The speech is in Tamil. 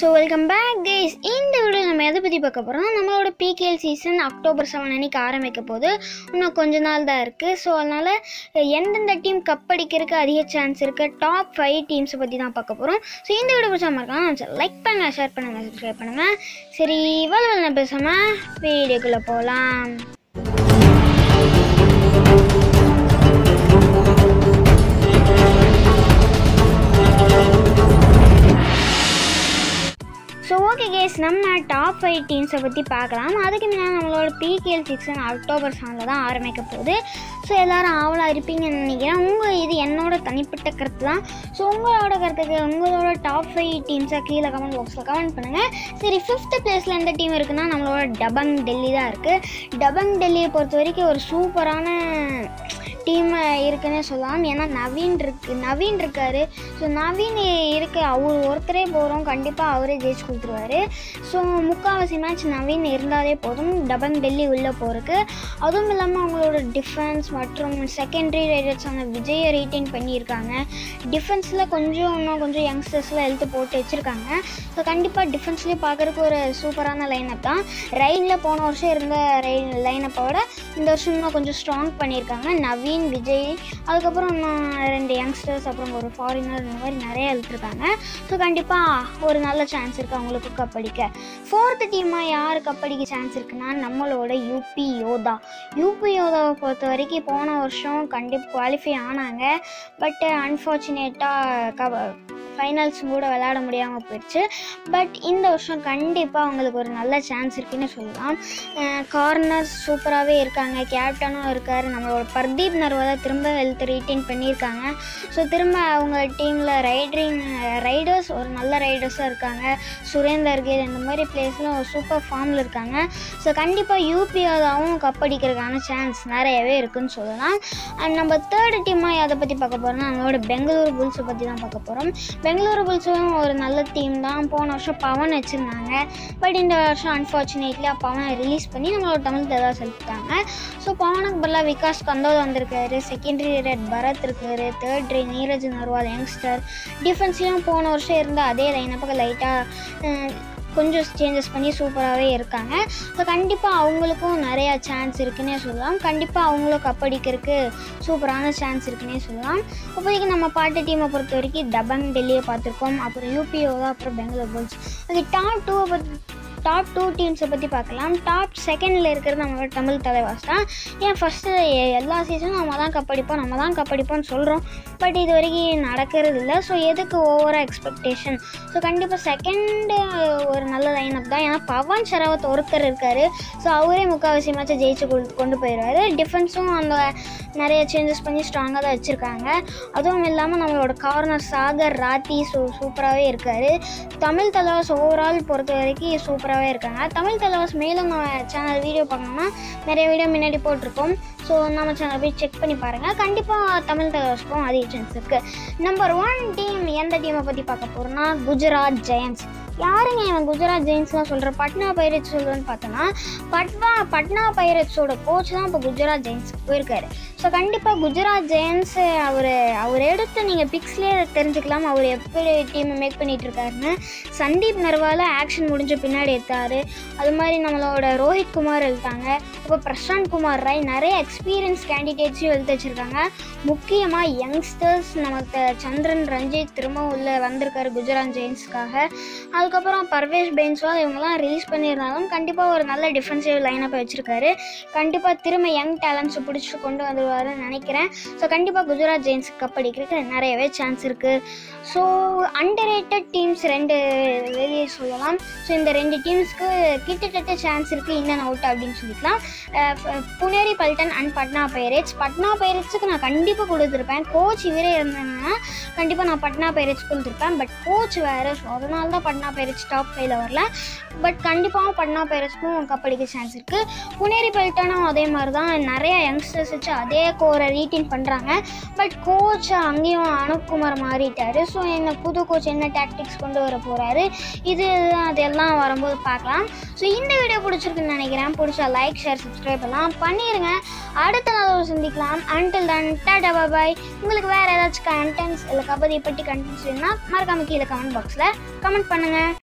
ஸோ வெல்கம் பேக் கைஸ் இந்த வீடியோ நம்ம எதை பற்றி பார்க்க போகிறோம் நம்மளோட பிகேஎல் சீசன் அக்டோபர் செவன் அன்னைக்கு ஆரம்பிக்க போகுது இன்னும் கொஞ்ச நாள் தான் இருக்குது ஸோ அதனால் எந்தெந்த டீம் கப் அடிக்கிறதுக்கு அதிக சான்ஸ் இருக்குது டாப் ஃபைவ் டீம்ஸை பற்றி தான் பார்க்க போகிறோம் ஸோ இந்த வீடியோ பிடிச்சா மறக்காம லைக் பண்ணுங்கள் ஷேர் பண்ணுங்கள் சப்ஸ்கிரைப் பண்ணுங்கள் சரி வள வள பேசாமல் வீடியோக்குள்ளே போகலாம் ஸோ ஓகே கேஸ் நம்ம டாப் ஃபைவ் டீம்ஸை பற்றி பார்க்கலாம் அதுக்கு முன்னாடி நம்மளோட பிகேஎல் சீசன் அக்டோபர் செவனில் தான் ஆரம்பிக்க போகுது ஸோ எல்லாரும் ஆவலாக இருப்பீங்கன்னு நினைக்கிறேன் உங்கள் இது என்னோட தனிப்பட்ட கருத்து தான் ஸோ உங்களோட கருத்துக்கு உங்களோட டாப் ஃபைவ் டீம்ஸை கீழே கமெண்ட் பாக்ஸில் கமெண்ட் பண்ணுங்கள் சரி ஃபிஃப்த் பிளேஸில் எந்த டீம் இருக்குன்னா நம்மளோட டபங் டெல்லி தான் இருக்குது டபங் டெல்லியை பொறுத்த வரைக்கும் ஒரு சூப்பரான டீம் இருக்குன்னே சொல்லலாம் ஏன்னா நவீன் இருக்கு நவீன் இருக்காரு ஸோ நவீன் இருக்கு அவர் ஒருத்தரே போகிறோம் கண்டிப்பாக அவரே ஜெயிச்சு கொடுத்துருவாரு ஸோ முக்கால்வாசி மேட்ச் நவீன் இருந்தாலே போதும் டபங் டெல்லி உள்ளே போகிறதுக்கு அதுவும் இல்லாமல் அவங்களோட டிஃபென்ஸ் மற்றும் செகண்டரி ரைடர்ஸான விஜயை ரீட்டைன் பண்ணியிருக்காங்க டிஃபென்ஸில் கொஞ்சம் இன்னும் கொஞ்சம் யங்ஸ்டர்ஸ்லாம் எழுத்து போட்டு வச்சுருக்காங்க ஸோ கண்டிப்பாக டிஃபென்ஸ்லேயே பார்க்குறதுக்கு ஒரு சூப்பரான லைனப் தான் ரைடில் போன வருஷம் இருந்த ரை லைனப்போட இந்த வருஷம் இன்னும் கொஞ்சம் ஸ்ட்ராங் பண்ணியிருக்காங்க நவீன் விஜய் அதுக்கப்புறம் இன்னும் ரெண்டு யங்ஸ்டர்ஸ் அப்புறம் ஒரு ஃபாரினர் இந்த மாதிரி நிறைய எழுத்துருக்காங்க ஸோ கண்டிப்பாக ஒரு நல்ல சான்ஸ் இருக்குது அவங்களுக்கு கப் அடிக்க ஃபோர்த்து டீமாக யார் கப் அடிக்க சான்ஸ் இருக்குன்னா நம்மளோட யூபி யோதா யூபி யோதாவை பொறுத்த வரைக்கும் போன வருஷம் கண்டிப்பாக குவாலிஃபை ஆனாங்க பட் அன்ஃபார்ச்சுனேட்டாக கவ ஃபைனல்ஸ் கூட விளையாட முடியாமல் போயிடுச்சு பட் இந்த வருஷம் கண்டிப்பாக அவங்களுக்கு ஒரு நல்ல சான்ஸ் இருக்குன்னு சொல்லலாம் கார்னர்ஸ் சூப்பராகவே இருக்காங்க கேப்டனும் இருக்கார் நம்மளோட பர்தீப் நர்வாதா திரும்ப ஹெல்த் ரீட்டைன் பண்ணியிருக்காங்க ஸோ திரும்ப அவங்க டீமில் ரைடரிங் ரைடர்ஸ் ஒரு நல்ல ரைடர்ஸாக இருக்காங்க சுரேந்தர் கேல் இந்த மாதிரி பிளேஸ்லாம் ஒரு சூப்பர் ஃபார்மில் இருக்காங்க ஸோ கண்டிப்பாக யூபியாவும் கப் அடிக்கிறதுக்கான சான்ஸ் நிறையவே இருக்குன்னு சொல்லலாம் அண்ட் நம்ம தேர்ட் டீமாக எதை பற்றி பார்க்க போகிறோம்னா நம்மளோட பெங்களூரு புல்ஸை பற்றி தான் பார்க்க போகிறோம் பெங்களூரு புல்ஸும் ஒரு நல்ல டீம் தான் போன வருஷம் பவன் வச்சுருந்தாங்க பட் இந்த வருஷம் அன்ஃபார்ச்சுனேட்லி பவனை ரிலீஸ் பண்ணி நம்மளோட தமிழ் தெளிவாக செலுத்திட்டாங்க ஸோ பவனுக்கு பதிலாக விகாஸ் கந்தோத் வந்திருக்காரு செகண்டரி ரெட் பரத் இருக்காரு தேர்ட் ரே நீரஜ் நர்வால் யங்ஸ்டர் டிஃபென்ஸ்லையும் போன வருஷம் இருந்த அதே லைனப்புக்கு லைட்டாக கொஞ்சம் சேஞ்சஸ் பண்ணி சூப்பராகவே இருக்காங்க ஸோ கண்டிப்பாக அவங்களுக்கும் நிறையா சான்ஸ் இருக்குன்னே சொல்லலாம் கண்டிப்பாக அவங்களும் கப் அடிக்கிறதுக்கு சூப்பரான சான்ஸ் இருக்குன்னே சொல்லலாம் இப்போதைக்கு நம்ம பாட்டு டீமை பொறுத்த வரைக்கும் டபங் டெல்லியை பார்த்துருக்கோம் அப்புறம் யூபிஓ அப்புறம் பெங்களூர் புல்ஸ் ஓகே டாப் டூவை பற்றி டாப் டூ டீம்ஸை பற்றி பார்க்கலாம் டாப் செகண்டில் இருக்கிறது நம்மளோட தமிழ் தலைவாஸ் தான் ஏன் ஃபஸ்ட்டு எல்லா சீசனும் நம்ம தான் கப்படிப்போம் நம்ம தான் கப்படிப்போம்னு சொல்கிறோம் பட் இது வரைக்கும் நடக்கிறது இல்லை ஸோ எதுக்கு ஓவராக எக்ஸ்பெக்டேஷன் ஸோ கண்டிப்பாக செகண்டு ஒரு நல்ல லைனப் தான் ஏன்னா பவன் ஷராவத் ஒருத்தர் இருக்கார் ஸோ அவரே முக்கால்வாசி மேட்சை ஜெயிச்சு கொண்டு கொண்டு போயிடுவார் டிஃபென்ஸும் அந்த நிறைய சேஞ்சஸ் பண்ணி ஸ்ட்ராங்காக தான் வச்சுருக்காங்க அதுவும் இல்லாமல் நம்மளோட கார்னர் சாகர் ராத்தி சூ சூப்பராகவே இருக்கார் தமிழ் தலைவாஸ் ஓவரால் பொறுத்த வரைக்கும் சூப்பராகவே இருக்காங்க தமிழ் தலைவாஸ் மேலும் நம்ம சேனல் வீடியோ பார்க்கணும்னா நிறைய வீடியோ முன்னாடி போட்டிருக்கோம் ஸோ நம்ம சேனல் போய் செக் பண்ணி பாருங்கள் கண்டிப்பாக தமிழ் தலைவாஸ்க்கும் அதிக சான்ஸ் இருக்குது நம்பர் ஒன் டீம் எந்த டீமை பற்றி பார்க்க போகிறோம்னா குஜராத் ஜெயன்ஸ் யாருங்க இவன் குஜராத் ஜெயின்ஸ்லாம் சொல்கிற பட்னா பைரட்ஸ் சொல்கிறேன்னு பார்த்தோன்னா பட்வா பட்னா பைரட்ஸோட கோச் தான் இப்போ குஜராத் ஜெயின்ஸுக்கு போயிருக்காரு ஸோ கண்டிப்பாக குஜராத் ஜெயின்ஸ் அவர் அவர் எடுத்து நீங்கள் பிக்ஸ்லேயே தெரிஞ்சுக்கலாம் அவர் எப்படி டீமை மேக் பண்ணிகிட்டு இருக்காருன்னு சந்தீப் நர்வால ஆக்ஷன் முடிஞ்ச பின்னாடி எடுத்தார் அது மாதிரி நம்மளோட ரோஹித் குமார் எழுத்தாங்க இப்போ பிரசாந்த் குமார் ராய் நிறைய எக்ஸ்பீரியன்ஸ் கேண்டிடேட்ஸையும் எழுத்து வச்சுருக்காங்க முக்கியமாக யங்ஸ்டர்ஸ் நமக்கு சந்திரன் ரஞ்சித் திரும்ப உள்ள வந்திருக்காரு குஜராத் ஜெயின்ஸ்க்காக அதுக்கப்புறம் பர்வேஷ் பென்ஸ்வால் இவங்கெல்லாம் ரிலீஸ் பண்ணியிருந்தாலும் கண்டிப்பாக ஒரு நல்ல டிஃபென்சிவ் லைனப்பை வச்சுருக்காரு கண்டிப்பாக திரும்ப யங் டேலண்ட்ஸை பிடிச்சி கொண்டு வந்துடுவாருன்னு நினைக்கிறேன் ஸோ கண்டிப்பாக குஜராத் ஜெயின்ஸ் கப் அடிக்கிறதுக்கு நிறையவே சான்ஸ் இருக்குது ஸோ அண்டர் ரேட்டட் டீம்ஸ் ரெண்டு வெளியே சொல்லலாம் ஸோ இந்த ரெண்டு டீம்ஸ்க்கு கிட்டத்தட்ட சான்ஸ் இருக்குது இன் அண்ட் அவுட் அப்படின்னு சொல்லிக்கலாம் புனேரி பல்டன் அண்ட் பட்னா பைரேட்ஸ் பட்னா பைரேட்ஸுக்கு நான் கண்டிப்பாக கொடுத்துருப்பேன் கோச் இவரே இருந்தாங்கன்னா கண்டிப்பாக நான் பட்னா பைரேட்ஸ் கொடுத்துருப்பேன் பட் கோச் வேறு ஸோ அதனால தான் பட்னா பைரேட்ஸ் டாப் ஃபைவ்ல வரல பட் கண்டிப்பாக பட்னா பைரேட்ஸ்க்கும் கப் அடிக்க சான்ஸ் இருக்குது புனேரி பல்டனும் அதே மாதிரி தான் நிறைய யங்ஸ்டர்ஸ் வச்சு அதே கோரை ரீட்டைன் பண்ணுறாங்க பட் கோச் அங்கேயும் அனுப்குமார் மாறிட்டாரு ஸோ என்ன புது கோச் என்ன டாக்டிக்ஸ் கொண்டு வர போகிறாரு இது அதெல்லாம் வரும்போது பார்க்கலாம் ஸோ இந்த வீடியோ பிடிச்சிருக்குன்னு நினைக்கிறேன் பிடிச்சா லைக் ஷேர் சப்ஸ்கிரைப் எல்லாம் பண்ணிடுங்க அடுத்த நாள் சந்திக்கலாம் அன்டில் தன் டாடா பாய் உங்களுக்கு வேறு ஏதாச்சும் கண்டென்ட்ஸ் இல்லை கபடி பற்றி கண்டென்ட்ஸ் வேணும்னா மறக்காம கீழே கமெண்ட் பாக்ஸில் கமெண்ட் பண்ணுங்கள்